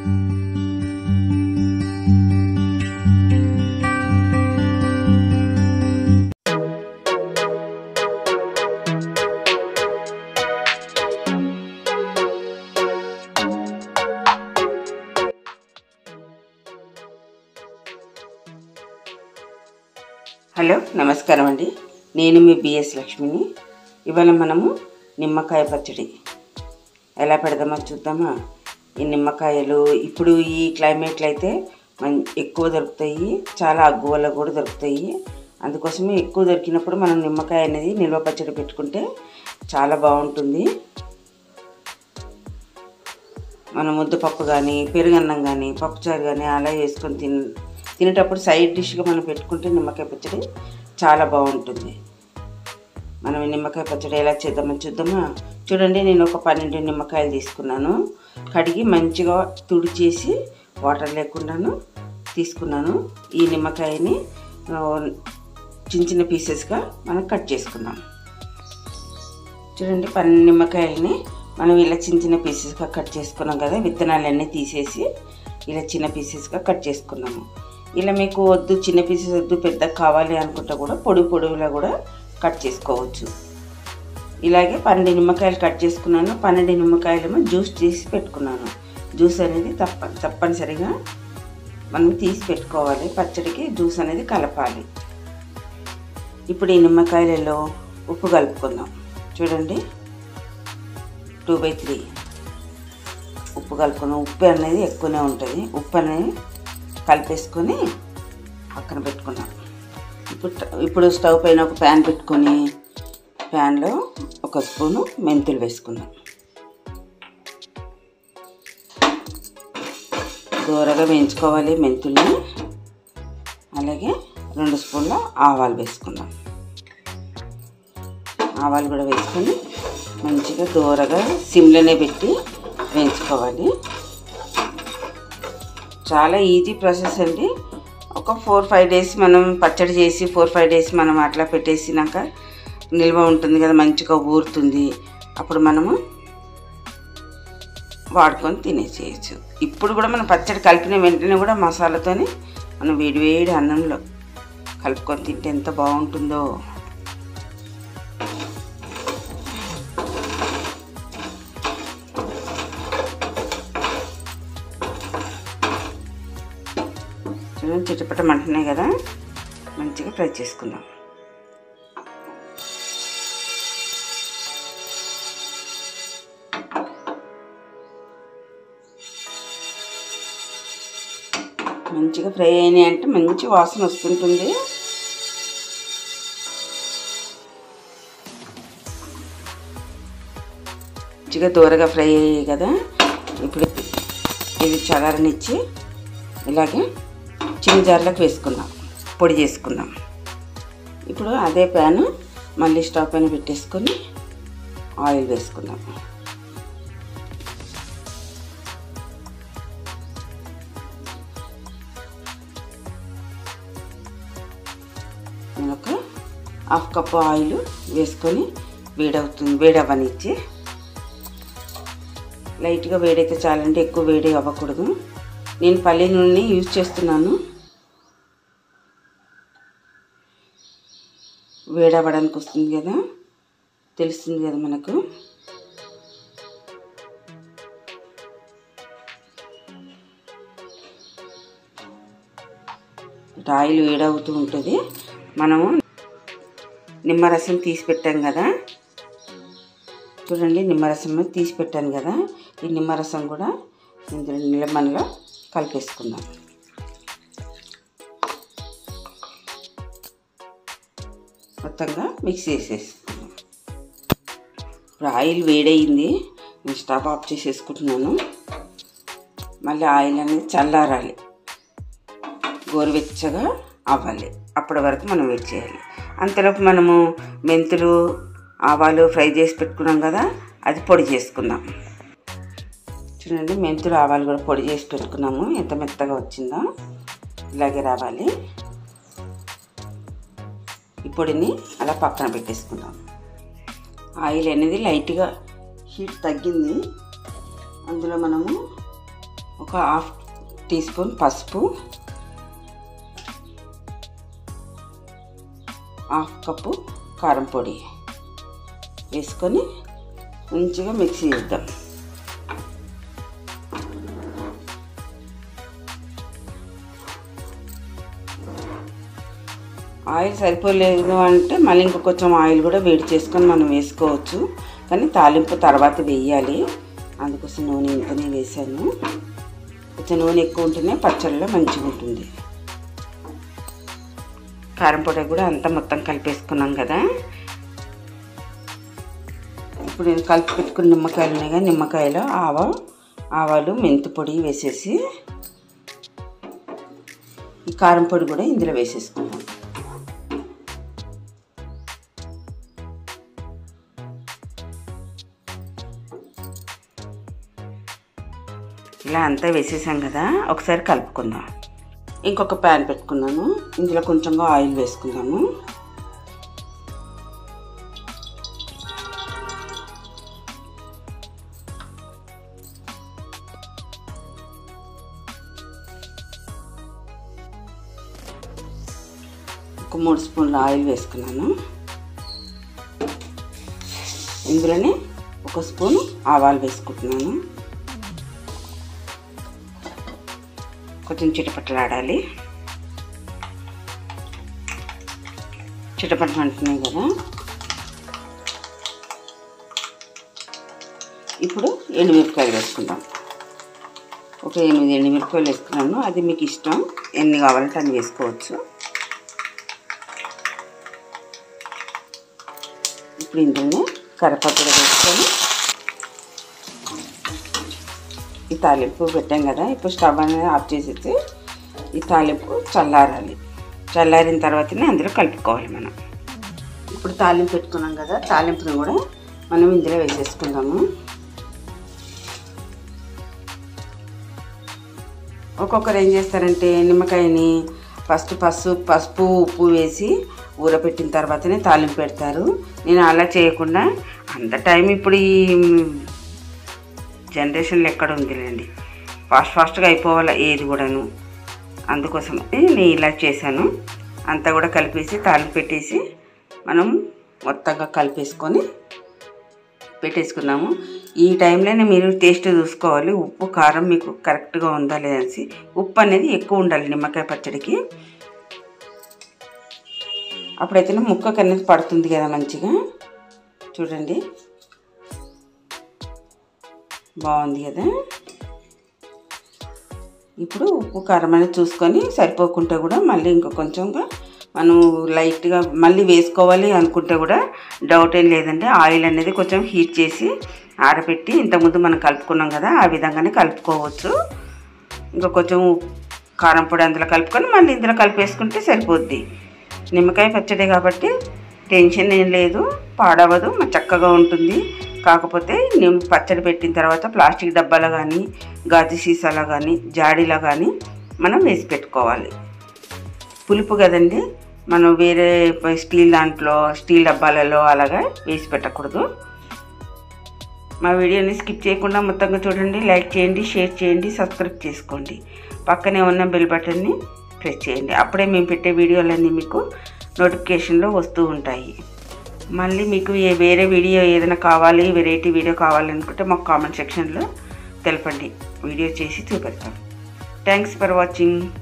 hello నమస్కారం అండి నేను మీ బిఎస్ లక్ష్మిని ఇవాళ మనము నిమ్మకాయ పచ్చడి ఎలా పెడదామో చూద్దామా ఈ నిమ్మకాయలు ఇప్పుడు ఈ క్లైమేట్లో అయితే మం ఎక్కువ దొరుకుతాయి చాలా అగ్గువలో కూడా దొరుకుతాయి అందుకోసమే ఎక్కువ దొరికినప్పుడు మనం నిమ్మకాయ అనేది నిల్వ పచ్చడి పెట్టుకుంటే చాలా బాగుంటుంది మనం ముద్దపప్పు కానీ పెరుగన్నం కానీ పప్పుచారు కానీ అలా వేసుకొని తిన తినేటప్పుడు సైడ్ డిష్గా మనం పెట్టుకుంటే నిమ్మకాయ పచ్చడి చాలా బాగుంటుంది మనం ఈ నిమ్మకాయ పచ్చడి ఎలా చేద్దామో చూద్దామా చూడండి నేను ఒక పన్నెండు నిమ్మకాయలు తీసుకున్నాను కడిగి మంచిగా తుడిచేసి వాటర్ లేకుండాను తీసుకున్నాను ఈ నిమ్మకాయని ఆ, చిన్న చిన్న పీసెస్గా మనం కట్ చేసుకుందాం చూడండి పన్నెండు నిమ్మకాయలని మనం ఇలా చిన్న చిన్న పీసెస్గా కట్ చేసుకున్నాం కదా విత్తనాలన్నీ తీసేసి ఇలా చిన్న పీసెస్గా కట్ చేసుకున్నాము ఇలా మీకు వద్దు చిన్న పీసెస్ వద్దు పెద్ద కావాలి అనుకుంటే కూడా పొడి పొడిలా కూడా కట్ చేసుకోవచ్చు ఇలాగే పన్నెండు నిమ్మకాయలు కట్ చేసుకున్నాను పన్నెండు నిమ్మకాయలేమో జ్యూస్ తీసి పెట్టుకున్నాను జ్యూస్ అనేది తప్ప తప్పనిసరిగా మనం తీసి పెట్టుకోవాలి పచ్చడికి జ్యూస్ అనేది కలపాలి ఇప్పుడు ఈ నిమ్మకాయలలో ఉప్పు కలుపుకుందాం చూడండి టూ బై త్రీ ఉప్పు కలుపుకున్నాం ఉప్పు అనేది ఎక్కువనే ఉంటుంది ఉప్పు అనేది కలిపేసుకొని పక్కన పెట్టుకున్నాం ఇప్పుడు ఇప్పుడు స్టవ్ పైన ఒక ప్యాన్ పెట్టుకొని ప్యాన్లో ఒక స్పూను మెంతులు వేసుకున్నాం దూరగా వేయించుకోవాలి మెంతుల్ని అలాగే రెండు స్పూన్ల ఆవాలు వేసుకున్నాం ఆవాలు కూడా వేసుకొని మంచిగా దూరగా సిమ్లోనే పెట్టి వేయించుకోవాలి చాలా ఈజీ ప్రాసెస్ అండి ఒక ఫోర్ ఫైవ్ డేస్ మనం పచ్చడి చేసి ఫోర్ ఫైవ్ డేస్ మనం అట్లా పెట్టేసినాక నిల్వ ఉంటుంది కదా మంచిగా ఊరుతుంది అప్పుడు మనము వాడుకొని తినేసేయచ్చు ఇప్పుడు కూడా మనం పచ్చడి కలిపిన వెంటనే కూడా మసాలాతోని మనం వేడి వేడి అన్నంలో కలుపుకొని తింటే ఎంత బాగుంటుందో చూడండి చిటపట మంటున్నాయి కదా మంచిగా ఫ్రై చేసుకుందాం మంచిగా ఫ్రై అయినాయి అంటే మంచి వాసన వస్తుంటుంది మంచిగా దూరగా ఫ్రై అయ్యాయి కదా ఇప్పుడు ఇది చల్లారనిచ్చి ఇలాగే చిన్న జార్లకు వేసుకుందాం పొడి చేసుకుందాం ఇప్పుడు అదే ప్యాన్ మళ్ళీ స్టవ్ పైన పెట్టేసుకొని ఆయిల్ వేసుకుందాం నేను ఒక హాఫ్ కప్ ఆయిల్ వేసుకొని వేడవుతుంది వేడవ్వనిచ్చి లైట్గా వేడైతే చాలంటే ఎక్కువ వేడి అవ్వకూడదు నేను పల్లి నూనె యూజ్ చేస్తున్నాను వేడవ్వడానికి వస్తుంది కదా తెలుస్తుంది కదా మనకు ఇటు ఆయిల్ వేడవుతూ ఉంటుంది మనము నిమ్మరసం తీసి పెట్టాం కదా చూడండి నిమ్మరసం తీసి పెట్టాను కదా ఈ నిమ్మరసం కూడా ఇందులో నిలమనలో కలిపేసుకుందాం మొత్తంగా మిక్స్ చేసేసుకుందాం ఇప్పుడు ఆయిల్ వేడయింది నేను స్టవ్ ఆఫ్ చేసేసుకుంటున్నాను మళ్ళీ ఆయిల్ అనేది చల్లారాలి గోరువెచ్చగా అవ్వాలి అప్పటి వరకు మనం వెయిట్ చేయాలి అంతలోపు మనము మెంతులు ఆవాలు ఫ్రై చేసి పెట్టుకున్నాం కదా అది పొడి చేసుకుందాం చూడండి మెంతులు ఆవాలు కూడా పొడి చేసి పెట్టుకున్నాము ఎంత మెత్తగా వచ్చిందో ఇలాగే రావాలి ఈ పొడిని అలా పక్కన పెట్టేసుకుందాం ఆయిల్ అనేది లైట్గా హీట్ తగ్గింది అందులో మనము ఒక హాఫ్ టీ స్పూన్ పసుపు హాఫ్ కప్పు కారం పొడి వేసుకొని మంచిగా మిక్సీ చేద్దాం ఆయిల్ సరిపోలేదు అంటే మళ్ళీ ఇంక కొంచెం ఆయిల్ కూడా వేడి చేసుకొని మనం వేసుకోవచ్చు కానీ తాలింపు తర్వాత వేయాలి అందుకోసం నూనె ఇంతనే వేసాను కొంచెం నూనె ఎక్కువ ఉంటేనే పచ్చళ్ళలో మంచిగా ఉంటుంది కారం పొడి కూడా అంతా మొత్తం కలిపేసుకున్నాం కదా ఇప్పుడు నేను కలిపి పెట్టుకున్న నిమ్మకాయలు ఉన్నాయి కదా నిమ్మకాయలు ఆవ ఆవాలు మెంతి పొడి వేసేసి ఈ కారం పొడి కూడా ఇందులో వేసేసుకున్నాం ఇలా అంతా వేసేసాం కదా ఒకసారి కలుపుకుందాం ఇంకొక ప్యాన్ పెట్టుకున్నాను ఇందులో కొంచెంగా ఆయిల్ వేసుకుందాము ఒక మూడు స్పూన్ల ఆయిల్ వేసుకున్నాను ఇందులోనే ఒక స్పూన్ ఆవాలు వేసుకుంటున్నాను కొంచెం చిటపట్టలాడాలి చిటపట్ట అంటున్నాయి కదా ఇప్పుడు ఎండుమిరపకాయలు వేసుకుందాం ఒక ఎనిమిది ఎండుమిరపకాయలు వేసుకున్నాను అది మీకు ఇష్టం ఎన్ని కావాలంటే అన్ని వేసుకోవచ్చు ఇప్పుడు ఇందులోనే కరపాకు కూడా వేసుకొని ఈ తాలింపు పెట్టాం కదా ఇప్పుడు స్టవ్ అనేది ఆఫ్ చేసేసి ఈ తాలింపు చల్లారాలి చల్లారిన తర్వాతనే అందులో కలుపుకోవాలి మనం ఇప్పుడు తాలింపు పెట్టుకున్నాం కదా తాలింపుని కూడా మనం ఇందులో వేసేసుకుందాము ఒక్కొక్కరు ఏం చేస్తారంటే నిమ్మకాయని ఫస్ట్ పసుపు పసుపు ఉప్పు వేసి ఊరపెట్టిన తర్వాతనే తాలింపు పెడతారు నేను అలా చేయకుండా అంత టైం ఇప్పుడు ఈ జనరేషన్లో ఎక్కడ ఉందిలేండి ఫాస్ట్ ఫాస్ట్గా అయిపోవాలి ఏది కూడాను అందుకోసం నేను ఇలా చేశాను అంతా కూడా కలిపేసి తాలింపు పెట్టేసి మనం మొత్తంగా కలిపేసుకొని పెట్టేసుకున్నాము ఈ టైంలోనే మీరు టేస్ట్ చూసుకోవాలి ఉప్పు కారం మీకు కరెక్ట్గా ఉందా లేదనేసి ఉప్పు అనేది ఎక్కువ ఉండాలి నిమ్మకాయ పచ్చడికి అప్పుడైతేనే ముక్కకు అనేది పడుతుంది కదా మంచిగా చూడండి బాగుంది కదా ఇప్పుడు ఉప్పు కారం అనేది చూసుకొని సరిపోకుంటే కూడా మళ్ళీ ఇంకా కొంచెంగా మనం లైట్గా మళ్ళీ వేసుకోవాలి అనుకుంటే కూడా డౌట్ ఏం లేదంటే ఆయిల్ అనేది కొంచెం హీట్ చేసి ఆరబెట్టి ఇంతకుముందు మనం కలుపుకున్నాం కదా ఆ విధంగానే కలుపుకోవచ్చు ఇంకా కొంచెం కారం పొడి అందులో కలుపుకొని మళ్ళీ ఇందులో కలిపేసుకుంటే సరిపోద్ది నిమ్మకాయ పచ్చడి కాబట్టి టెన్షన్ ఏం లేదు పాడవదు చక్కగా ఉంటుంది కాకపోతే నేను పచ్చడి పెట్టిన తర్వాత ప్లాస్టిక్ డబ్బాలో కానీ గాజు సీసాలో కానీ జాడీలో కానీ మనం వేసి పెట్టుకోవాలి పులుపు కదండి మనం వేరే స్టీల్ దాంట్లో స్టీల్ డబ్బాలలో అలాగా వేసి పెట్టకూడదు మా వీడియోని స్కిప్ చేయకుండా మొత్తంగా చూడండి లైక్ చేయండి షేర్ చేయండి సబ్స్క్రైబ్ చేసుకోండి పక్కనే ఉన్న బెల్ బటన్ని ప్రెస్ చేయండి అప్పుడే మేము పెట్టే వీడియోలన్నీ మీకు నోటిఫికేషన్లో వస్తూ ఉంటాయి మళ్ళీ మీకు ఏ వేరే వీడియో ఏదైనా కావాలి వెరైటీ వీడియో కావాలనుకుంటే మాకు కామెంట్ సెక్షన్లో తెలపండి వీడియో చేసి చూపెడతాం థ్యాంక్స్ ఫర్ వాచింగ్